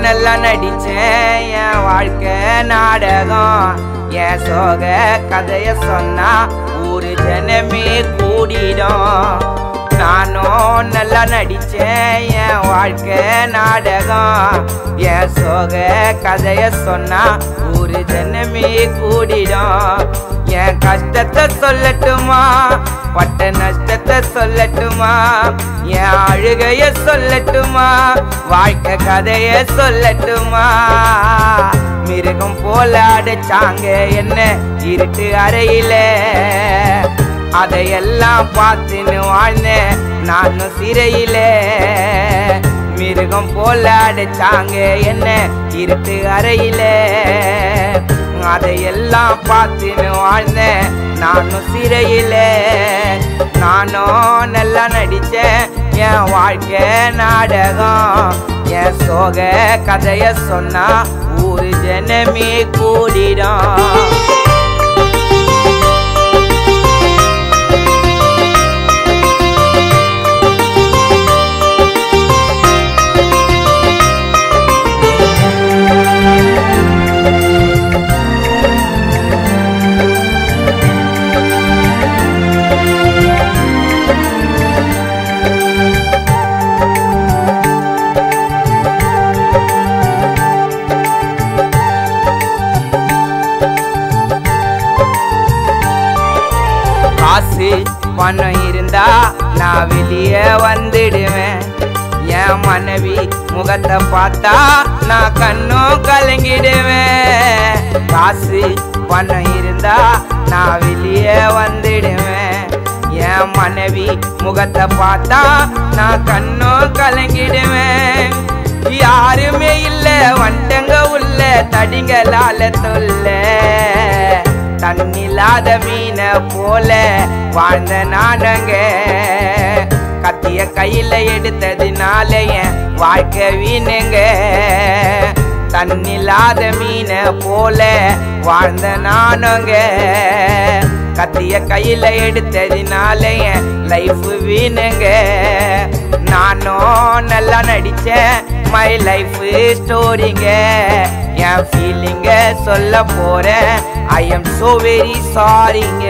நல்லா நடிச்சேன் என் வாழ்க்கை நாடகம் என் சோக கதைய சொன்னா ஊரு ஜனமே கூடிடும் நானும் நல்லா நடிச்சேன் என் வாழ்க்கை நாடகம் என் சோக கதைய சொன்னா ஊரு ஜனமே கூடிடும் என் கஷ்டத்தை சொல்லட்டுமா பட்ட நஷ்டத்தை சொல்லட்டுமா என் அழுகைய சொல்லட்டுமா வாழ்க்கை கதைய சொல்லட்டுமா மிருகம் போல அடைச்சாங்க என்ன இருட்டு அறையில அதையெல்லாம் பார்த்துன்னு வாழ்ந்தேன் நானும் சிறையில மிருகம் போல அடைச்சாங்க என்ன இருட்டு அறையில அதையெல்லாம் பார்த்துன்னு வாழ்ந்தேன் நானும் சிறையில நானும் நல்லா நடிச்சேன் என் வாழ்க்கை நாடகம் என் சோக கதைய சொன்னா ஊரு ஜனமே கூடிடும் காசு பணம் இருந்தா நான் வெளியே வந்துடுவேன் என் மனைவி முகத்தை பார்த்தா நான் கண்ணும் கலங்கிடுவேன் காசு பணம் இருந்தா நான் வெளியே வந்துடுவேன் என் மனைவி முகத்தை பார்த்தா நான் கண்ணும் கலங்கிடுவேன் யாருமே இல்ல வண்டங்க உள்ள தடிங்களால தொல்ல தண்ணில்லாத மீனை போல வாழ்ந்த நாடங்க கத்திய கையில எடுத்ததுனால என் வாழ்க்கை வீணுங்க தண்ணில்லாத மீனை போல வாழ்ந்த நானுங்க கத்திய கையில எடுத்ததுனால என் லைஃப் வீணுங்க நானும் நல்லா நடிச்சேன் மை லைஃப் ஸ்டோரிங்க என் ஃபீலிங்க சொல்ல போறேன் ஐ எம் so வெரி சாரிங்க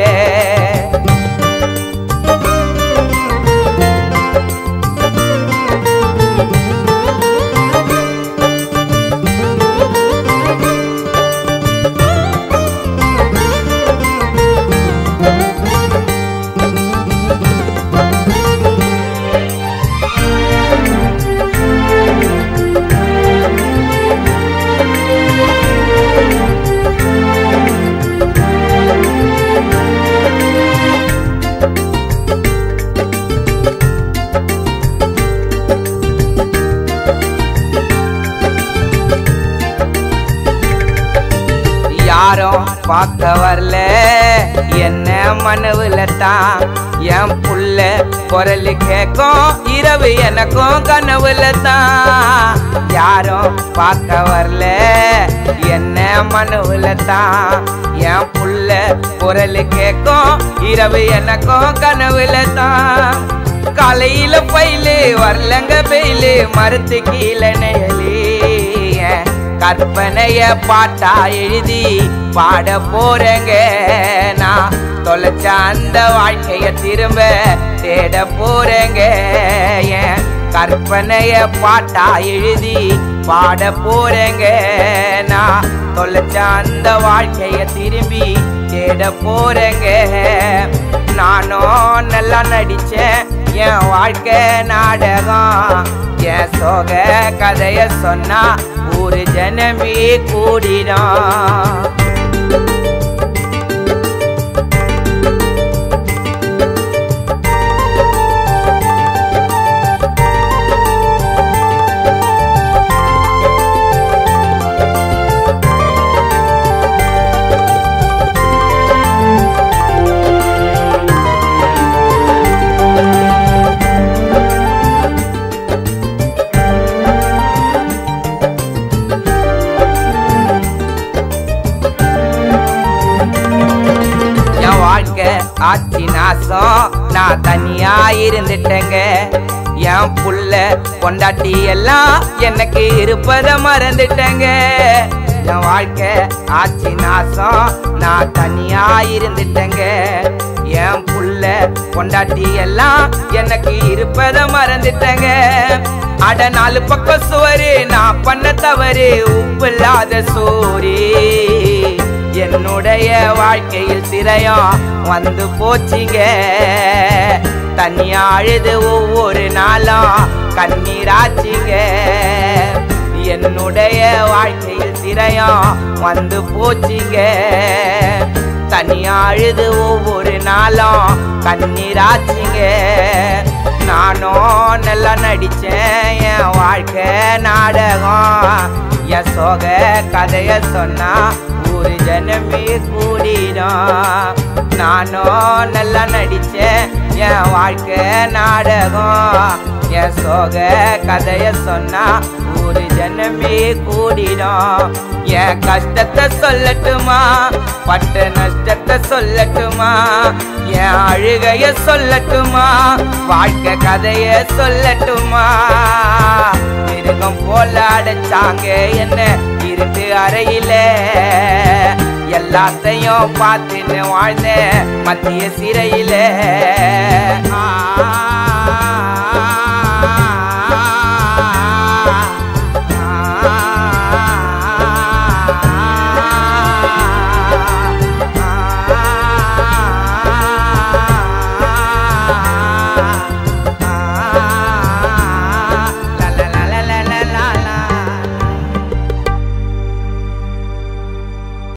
யாரும் பார்க்க வரல என்ன மனவுல தான் என் புள்ள குரல் கேட்கும் இரவு எனக்கும் கனவுல தான் யாரும் பார்க்க வரல என்ன மனவுல தான் என் புள்ள குரல் கேட்கும் இரவு எனக்கும் கனவுல தான் காலையில பயிலு வரலங்க பெயிலு மரத்து கீழே நெயலி கற்பனைய பாட்டா எழுதி பாட போறேங்க நான் தொலைச்ச அந்த வாழ்க்கைய திரும்ப தேட போறேங்க என் கற்பனைய பாட்டா எழுதி பாட போறேங்க நான் தொலைச்ச அந்த வாழ்க்கைய திரும்பி தேட போறேங்க நானும் நல்லா நடிச்சேன் என் வாழ்க்கை நாடகம் என் சோக கதைய சொன்னா ஊரு ஜனமே கூடிடும் என் வாழ்க்கை ஆட்சி நாசம் நான் தனியா இருந்துட்டேங்க என் புள்ள கொண்டாட்டி எல்லாம் எனக்கு இருப்பத மறந்துட்டேங்க என் வாழ்க்கை ஆச்சு நாசம் நான் தனியா இருந்துட்டேங்க என் புள்ள கொண்டாட்டி எல்லாம் எனக்கு இருப்பத மறந்துட்டேங்க அட நாலு பக்கம் சுவரு நான் பண்ண தவறு உப்பில்லாத சோறு என்னுடைய வாழ்க்கையில் சிறையும் வந்து போச்சுங்க தனியா அழுது ஒவ்வொரு நாளும் கண்ணீராச்சுங்க என்னுடைய வாழ்க்கையில் சிறையும் வந்து போச்சுங்க தனியா அழுது ஒவ்வொரு நாளும் கண்ணீராச்சுங்க நானும் நல்லா நடிச்சேன் என் வாழ்க்கை நாடகம் என் சோக கதைய சொன்னா ஒரு ஜனமே கூடிடும் நானும் நல்லா நடிச்சேன் என் வாழ்க்கை நாடகம் என் சோக கதைய சொன்னா ஒரு ஜனமே கூடிடும் என் கஷ்டத்தை சொல்லட்டுமா பட்ட நஷ்டத்தை சொல்லட்டுமா என் அழுகைய சொல்லட்டுமா வாழ்க்கை கதைய சொல்லட்டுமா மிருகம் போல அடைச்சாங்க என்ன இருட்டு அறையில எல்லாத்தையும் பார்த்துன்னு வாழ்ந்த மத்திய சிறையில ஆ